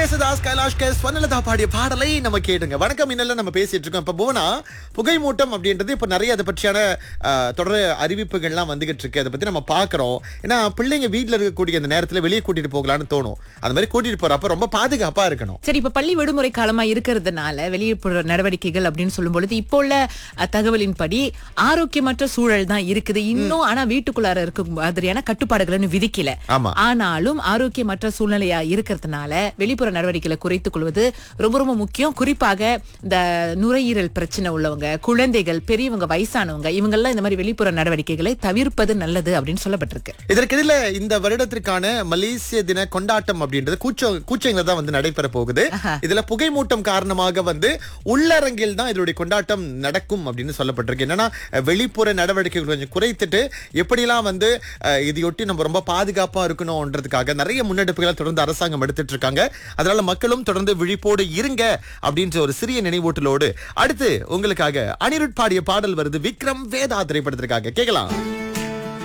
Yesudas Kailash K Swarnalatha பாடிய பாடலை நம்ம கேட்டுங்க வணக்கம் இன்னல நம்ம பேசிட்டு இருக்கோம் இப்ப புவனா புகைமூட்டம் அப்படின்றது இப்ப நிறைய அதை பற்றியான அஹ், தொடர் அறிவிப்புகள்லாம் வந்துகிட்டு இருக்கு அதை பத்தி நம்ம பாக்குறோம் ஏன்னா பிள்ளைங்க வீட்ல இருக்கக்கூடிய அந்த நேரத்துல வெளியே கூட்டிட்டு போகலான்னு தோணும் அந்த மாதிரி கூட்டிட்டு போறப்ப ரொம்ப பாதுகாப்பா இருக்கணும் சரி இப்ப பள்ளி விடுமுறை காலமா இருக்கிறதுனால வெளியிட நடவடிக்கைகள் அப்படின்னு சொல்லும் பொழுது இப்போ உள்ள அஹ், தகவலின்படி ஆரோக்கியமற்ற சூழல் தான் இருக்குது இன்னும் ஆனா வீட்டுக்குள்ளார இருக்க மாதிரியான கட்டுப்பாடுகளை இன்னும் விதிக்கல ஆமா ஆனாலும் ஆரோக்கியமற்ற சூழ்நிலையா இருக்கிறதுனால வெளிப்புற நடவடிக்கைகளை குறைத்துக் கொள்வது ரொம்ப ரொம்ப முக்கியம் குறிப்பாக இந்த நுரையீரல் பிரச்சனை உள்ளவங்க குழந்தைகள் பெரியவங்க வயசானவங்க இவங்கெல்லாம் இந்த மாதிரி வெளிப்புற நடவடிக்கைகளை தவிர்ப்பது நல்லது அப்படின்னு சொல்லப்பட்டிருக்கு இதற்கிடையில இந்த வருடத்திற்கான மலேசிய தின கொண்டாட்டம் அப்படின்றது கூச்ச கூச்சங்கள தான் வந்து நடைபெற போகுது இதுல புகைமூட்டம் காரணமாக வந்து உள்ளரங்கில் தான் இதனுடைய கொண்டாட்டம் நடக்கும் அப்படின்னு சொல்லப்பட்டிருக்கு என்னன்னா அஹ், வெளிப்புற நடவடிக்கைகள் கொஞ்சம் குறைத்துட்டு எப்படிலாம் வந்து அஹ், இதையொட்டி நம்ம ரொம்ப பாதுகாப்பா இருக்கணும்ன்றதுக்காக நிறைய முன்னெடுப்புகளை தொடர்ந்து அரசாங்கம் எடுத்துட்டு இருக்காங்க அதனால மக்களும் தொடர்ந்து விழிப்போடு இருங்க அப்படின்ற ஒரு சிறிய நினைவூட்டலோடு அடுத்து உங்களுக்காக அனிருட் பாடிய பாடல் வருது விக்ரம் வேதா திரைப்படத்திற்காக கேட்கலாம்